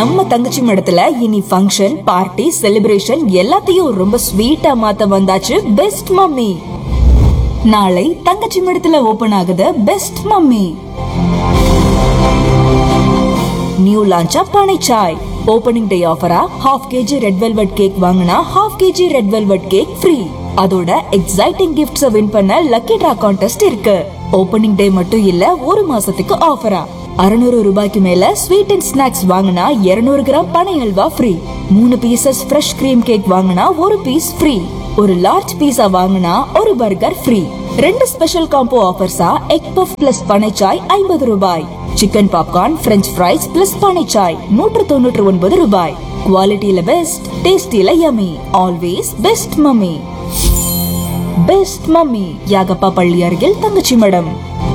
நம்ம தங்கச்சி மடத்துல இனி ஃபங்க்ஷன் பார்ட்டி செலிப்ரேஷன் எல்லாத்தையும் ரொம்ப ஸ்வீட்டா மாத்த வந்தாச்சு பெஸ்ட் மம்மி நாளை தங்கச்சி மடத்துல ஓபன் ஆகுது பெஸ்ட் மம்மி நியூ லான்ச்சா பனை சாய் ஓபனிங் டே ஆஃபரா half KG red velvet cake வாங்கினா half KG red velvet cake free அதோட எக்ஸைட்டிங் கிஃப்ட்ஸ் வின் பண்ண லக்கி டிரா கான்டெஸ்ட் இருக்கு ஓபனிங் டே மட்டும் இல்ல ஒரு மாசத்துக்கு ஆஃபரா அறுநூறு ரூபாய்க்கு மேல ஸ்வீட் அண்ட் ஸ்நாக்ஸ் வாங்கினா 200 கிராம் பனை அல்வா ஃப்ரீ மூணு பீசஸ் ஃப்ரெஷ் கிரீம் கேக் வாங்கினா ஒரு பீஸ் ஃப்ரீ ஒரு லார்ஜ் பீஸா வாங்கினா ஒரு பர்கர் ஃப்ரீ ரெண்டு ஸ்பெஷல் காம்போ ஆஃபர்ஸா எக் பஃப் பிளஸ் பனைச்சாய் ஐம்பது ரூபாய் chicken popcorn French fries plus பனைச்சாய் நூற்று தொண்ணூற்று ஒன்பது ரூபாய் குவாலிட்டியில பெஸ்ட் டேஸ்டில yummy always best mummy best mummy Yagappa பள்ளி அருகில் தங்கச்சி மடம்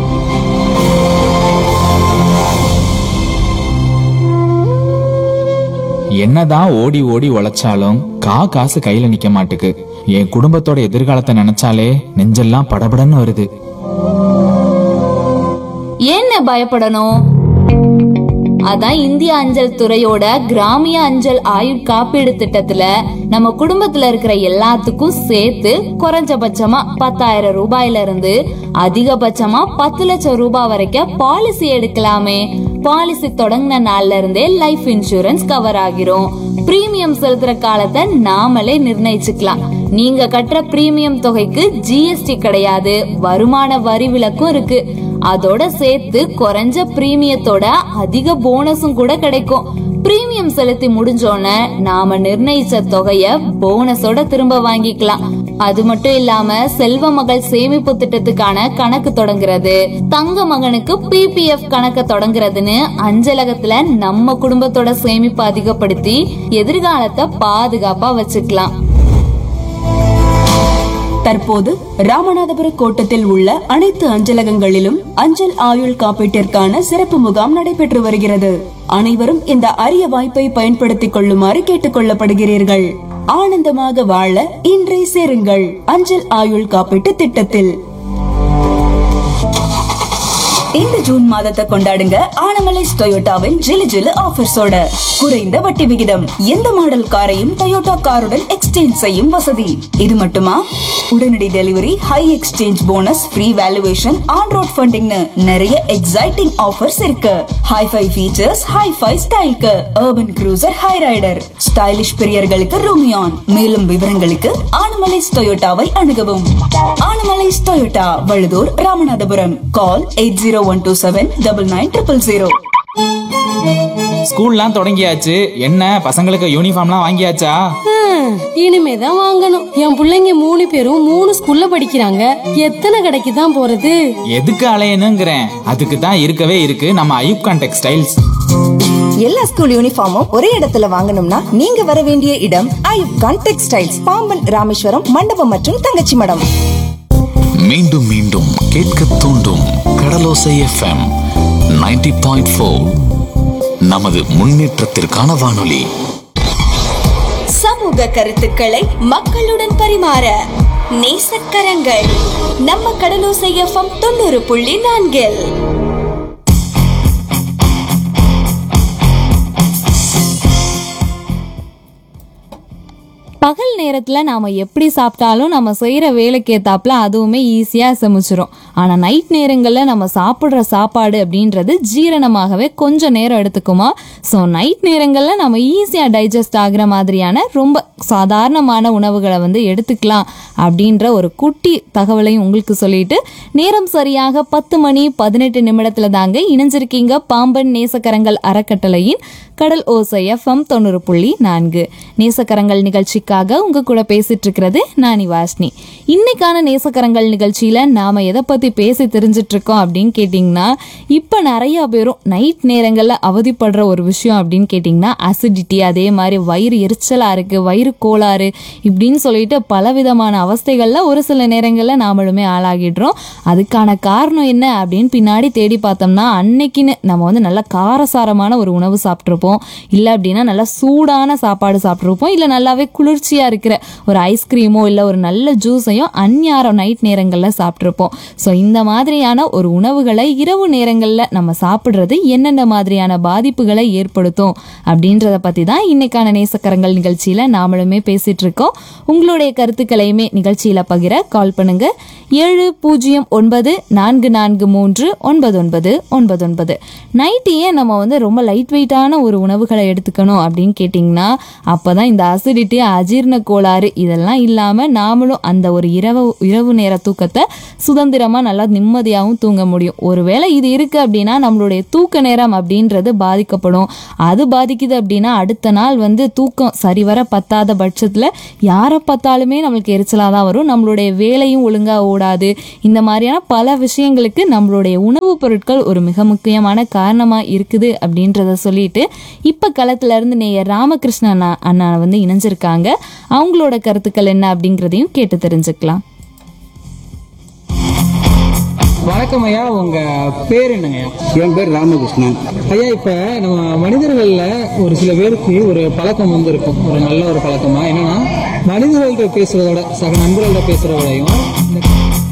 என்னதான் ஓடி ஓடி உழைச்சாலும் கா காசு கையில நிக்க மாட்டுக்கு என் குடும்பத்தோட எதிர்காலத்தை நினைச்சாலே நெஞ்செல்லாம் படபடன்னு வருது ஏன்னு பயப்படணும் அதான் இந்திய அஞ்சல் துறையோட கிராமிய அஞ்சல் ஆயுட் காப்பீடு திட்டத்துல நம்ம குடும்பத்துல இருக்கிற எல்லாத்துக்கும் சேர்த்து குறைஞ்சபட்சமா பத்தாயிரம் ரூபாயில இருந்து அதிகபட்சமா பத்து லட்சம் ரூபாய் வரைக்கும் பாலிசி எடுக்கலாமே பாலிசி தொடங்கின நாள்ல இருந்தே லைஃப் இன்சூரன்ஸ் கவர் ஆகிரும் பிரீமியம் செலுத்துற காலத்தை நாமளே நிர்ணயிச்சுக்கலாம் நீங்க கட்டுற பிரீமியம் தொகைக்கு ஜிஎஸ்டி கிடையாது வருமான வரி விலக்கும் இருக்கு அதோட சேர்த்து குறைஞ்ச பிரீமியத்தோட அதிக போனஸும் கூட கிடைக்கும் பிரீமியம் செலுத்தி முடிஞ்சோன நாம நிர்ணயிச்ச தொகைய போனஸோட திரும்ப வாங்கிக்கலாம் அது மட்டும் இல்லாம செல்வ மகள் சேமிப்பு திட்டத்துக்கான கணக்கு தொடங்குறது தங்க மகனுக்கு பிபிஎஃப் கணக்க தொடங்குறதுன்னு அஞ்சலகத்துல நம்ம குடும்பத்தோட சேமிப்பு அதிகப்படுத்தி எதிர்காலத்தை பாதுகாப்பா வச்சுக்கலாம் தற்போது ராமநாதபுர கோட்டத்தில் உள்ள அனைத்து அஞ்சலகங்களிலும் அஞ்சல் ஆயுள் காப்பீட்டிற்கான சிறப்பு முகாம் நடைபெற்று வருகிறது அனைவரும் இந்த அரிய வாய்ப்பை பயன்படுத்திக் கொள்ளுமாறு கேட்டுக் கொள்ளப்படுகிறீர்கள் ஆனந்தமாக வாழ இன்றே சேருங்கள் அஞ்சல் ஆயுள் காப்பீட்டு திட்டத்தில் இந்த ஜூன் மாதத்தை கொண்டாடுங்க ஆனமலைஸ் டொயோட்டாவின் ஜிலு ஜிலு ஆஃபர்ஸோட குறைந்த வட்டி விகிதம் எந்த மாடல் காரையும் டொயோட்டா காருடன் எக்ஸ்சேஞ்ச் செய்யும் வசதி இது மட்டுமா உடனடி delivery high exchange bonus free valuation on road ஃபண்டிங்னு நிறைய எக்ஸைட்டிங் ஆஃபர்ஸ் இருக்கு ஹைஃபை ஃபீச்சர்ஸ் ஹைஃபை ஸ்டைல்க்கு urban cruiser Hyryder stylish பிரியர்களுக்கு ரூமியான் மேலும் விவரங்களுக்கு ஆனமலைஸ் டொயோட்டாவை அணுகவும் Anamallais Toyota Vazhuthur Ramanathapuram call eight zero one two seven double nine triple zero ஸ்கூல்லாம் தொடங்கியாச்சு என்ன பசங்களுக்கு யூனிஃபார்ம்லாம் வாங்கியாச்சா ஹம், இனிமேதான் வாங்கணும் என் புள்ளைங்க மூணு பேரும் மூணு ஸ்கூல்ல படிக்கிறாங்க எத்தனை கடைக்கு தான் போறது எதுக்கு அலையணுங்கிறேன் அதுக்கு தான் இருக்கவே இருக்கு நம்ம ஐயூப்கான் டெக்ஸ்டைல்ஸ் எல்லா ஸ்கூல் யூனிஃபார்மும் ஒரே இடத்துல வாங்கணும்னா நீங்க வர வேண்டிய இடம் ஐயுப்கான் டெக்ஸ்டைல்ஸ் பாம்பன் ராமேஸ்வரம் மண்டபம் மற்றும் தங்கச்சி மடம் மீண்டும் மீண்டும் கேட்க தூண்டும் கடலோசை எஃப்எம் 90.4 பாயிண்ட் ஃபோர் நமது முன்னேற்றத்திற்கான வானொலி சமூக கருத்துக்களை மக்களுடன் பரிமாற நேசக்கரங்கள் நம்ம கடலோசை எஃப்எம் தொண்ணூறு புள்ளி நான்கில் பகல் நேரத்துல நாம எப்படி சாப்பிட்டாலும் நம்ம செய்யற வேலைக்கு ஏத்தாப்புல அதுவுமே ஈஸியா சமைச்சிரும் ஆனா நைட் நேரங்கள்ல நம்ம சாப்பிடுற சாப்பாடு அப்படின்றது ஜீரணமாகவே கொஞ்சம் நேரம் எடுத்துக்குமா ஸோ நைட் நேரங்கள்ல நம்ம ஈஸியா டைஜஸ்ட் ஆகுற மாதிரியான ரொம்ப சாதாரணமான உணவுகளை வந்து எடுத்துக்கலாம் அப்படின்ற ஒரு குட்டி தகவலையும் உங்களுக்கு சொல்லிட்டு நேரம் சரியாக பத்து மணி பதினெட்டு நிமிடத்துல தாங்க இணைஞ்சிருக்கீங்க பாம்பன் நேசக்கரங்கள் அறக்கட்டளையின் கடல் ஓசை எஃப்எம் தொண்ணூறு புள்ளி நான்கு நேசக்கரங்கள் நிகழ்ச்சிக்காக உங்க கூட பேசிட்டு இருக்கிறது நானி வாஷ்னி இன்னைக்கான நேசக்கரங்கள் நிகழ்ச்சியில நாம எதை பத்தி பேசி தெரிஞ்சிட்டு இருக்கோம் அப்படின்னு கேட்டிங்கன்னா இப்ப நிறைய பேரும் நைட் நேரங்கள்ல அவதிப்படுற ஒரு விஷயம் அப்படின்னு கேட்டிங்கன்னா அசிடிட்டி அதே மாதிரி வயிறு எரிச்சலா இருக்கு வயிறு கோளாறு இப்படின்னு சொல்லிட்டு பலவிதமான அவஸ்தைகள்ல ஒரு சில நேரங்கள்ல நாமளுமே ஆளாகிடுறோம் அதுக்கான காரணம் என்ன அப்படின்னு பின்னாடி தேடி பார்த்தோம்னா அன்னைக்குன்னு நம்ம வந்து நல்ல காரசாரமான ஒரு உணவு சாப்பிட்ருப்போம் இல்லை அப்படின்னா நல்லா சூடான சாப்பாடு சாப்பிட்ருப்போம் இல்லை நல்லாவே குளிர்ச்சி குளிர்ச்சியா இருக்கிற ஒரு ஐஸ்கிரீமோ இல்லை ஒரு நல்ல ஜூஸையோ அந்நேரம் நைட் நேரங்களில் சாப்பிட்ருப்போம் ஸோ இந்த மாதிரியான ஒரு உணவுகளை இரவு நேரங்களில் நம்ம சாப்பிட்றது என்னென்ன மாதிரியான பாதிப்புகளை ஏற்படுத்தும் அப்படின்றத பற்றி தான் இன்னைக்கான நேசக்கரங்கள் நிகழ்ச்சியில் நாமளுமே பேசிட்டு இருக்கோம் உங்களுடைய கருத்துக்களையுமே நிகழ்ச்சியில் பகிர கால் பண்ணுங்க ஏழு பூஜ்ஜியம் ஒன்பது நான்கு நான்கு மூன்று ஒன்பது ஒன்பது ஒன்பது ஒன்பது நைட்டு ஏன் நம்ம வந்து ரொம்ப லைட் வெயிட்டான ஒரு உணவுகளை எடுத்துக்கணும் அப்படின்னு கேட்டிங்கன்னா அப்போ தான் இந்த அசிடிட்டி அஜீரண கோளாறு இதெல்லாம் இல்லாமல் நாமளும் அந்த ஒரு இரவு இரவு நேர தூக்கத்தை சுதந்திரமாக நல்லா நிம்மதியாகவும் தூங்க முடியும் ஒருவேளை இது இருக்குது அப்படின்னா நம்மளுடைய தூக்க நேரம் அப்படின்றது பாதிக்கப்படும் அது பாதிக்குது அப்படின்னா அடுத்த நாள் வந்து தூக்கம் சரிவர பத்தாத பட்சத்தில் யாரை பார்த்தாலுமே நம்மளுக்கு எரிச்சலாக தான் வரும் நம்மளுடைய வேலையும் ஒழுங்காக ஓடாது இந்த மாதிரியான பல விஷயங்களுக்கு நம்மளுடைய உணவுப் பொருட்கள் ஒரு மிக முக்கியமான காரணமாக இருக்குது அப்படின்றத சொல்லிட்டு இப்போ களத்துல இருந்து நேயர் ராமகிருஷ்ணன் அண்ணா அண்ணா வந்து இணைஞ்சிருக்காங்க அவங்களோட கருத்துக்கள் என்ன அப்படிங்கிறதையும் கேட்டு தெரிஞ்சுக்கலாம் வணக்கம் ஐயா உங்க பேர் என்னங்க ஐயா என் பேர் ராமகிருஷ்ணன் ஐயா இப்ப நம்ம மனிதர்கள்ல ஒரு சில பேருக்கு ஒரு பழக்கம் வந்து இருக்கும் ஒரு நல்ல ஒரு பழக்கமா என்னன்னா மனிதர்கள்ட்ட பேசுறதோட சக நண்பர்கள்ட்ட பேசுறதோடையும் இந்த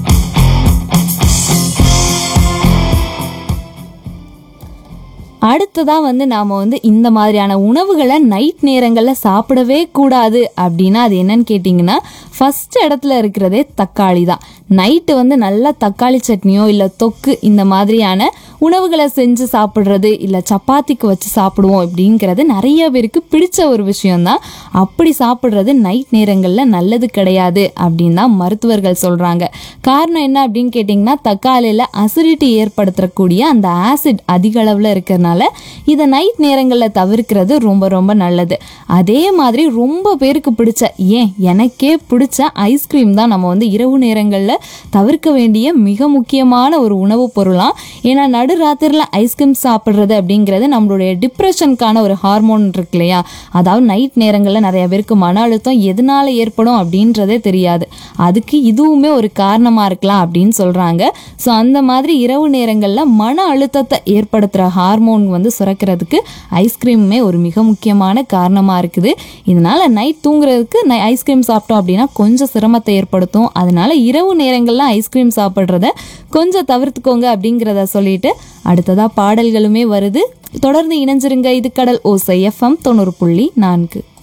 அடுத்ததாக வந்து நாம் வந்து இந்த மாதிரியான உணவுகளை நைட் நேரங்களில் சாப்பிடவே கூடாது அப்படின்னா அது என்னன்னு கேட்டிங்கன்னா ஃபர்ஸ்ட் இடத்துல இருக்கிறதே தக்காளி தான் நைட்டு வந்து நல்லா தக்காளி சட்னியோ இல்லை தொக்கு இந்த மாதிரியான உணவுகளை செஞ்சு சாப்பிட்றது இல்லை சப்பாத்திக்கு வச்சு சாப்பிடுவோம் அப்படிங்கிறது நிறைய பேருக்கு பிடிச்ச ஒரு விஷயம்தான் அப்படி சாப்பிட்றது நைட் நேரங்களில் நல்லது கிடையாது அப்படின்னு தான் மருத்துவர்கள் சொல்கிறாங்க காரணம் என்ன அப்படின்னு கேட்டிங்கன்னா தக்காளியில் அசிடிட்டி ஏற்படுத்தக்கூடிய அந்த ஆசிட் அதிக அளவில் இருக்கிறதுனால இதை நைட் நேரங்களில் தவிர்க்கிறது ரொம்ப ரொம்ப நல்லது அதே மாதிரி ரொம்ப பேருக்கு பிடிச்ச ஏன் எனக்கே பிடிச்ச ஐஸ்கிரீம் தான் நம்ம வந்து இரவு நேரங்களில் தவிர்க்க வேண்டிய மிக முக்கியமான ஒரு உணவுப் பொருளாம் ஏன்னா நடுராத்திரியில் ஐஸ்கிரீம் சாப்பிட்றது அப்படிங்கிறது நம்மளுடைய டிப்ரெஷனுக்கான ஒரு ஹார்மோன் இருக்கு இல்லையா அதாவது நைட் நேரங்களில் நிறைய பேருக்கு மன அழுத்தம் எதனால ஏற்படும் அப்படின்றதே தெரியாது அதுக்கு இதுவுமே ஒரு காரணமாக இருக்கலாம் அப்படின்னு சொல்கிறாங்க ஸோ அந்த மாதிரி இரவு நேரங்களில் மன அழுத்தத்தை ஏற்படுத்துகிற ஹார்மோன் வந்து சுரக்கிறதுக்கு ஐஸ்கிரீமுமே ஒரு மிக முக்கியமான காரணமாக இருக்குது இதனால நைட் தூங்குறதுக்கு நை ஐஸ்கிரீம் சாப்பிட்டோம் அப்படின்னா கொஞ்சம் சிரமத்தை ஏற்படுத்தும் அதனால இரவு நேரங்களில் ஐஸ்கிரீம் சாப்பிட்றத கொஞ்சம் தவிர்த்துக்கோங்க அப்படிங்கிறத சொல்லிட்டு அடுத்ததாக பாடல்களுமே வருது தொடர்ந்து இணைஞ்சிருங்க இது கடல் ஓசை எஃப்எம் தொண்ணூறு புள்ளி நான்கு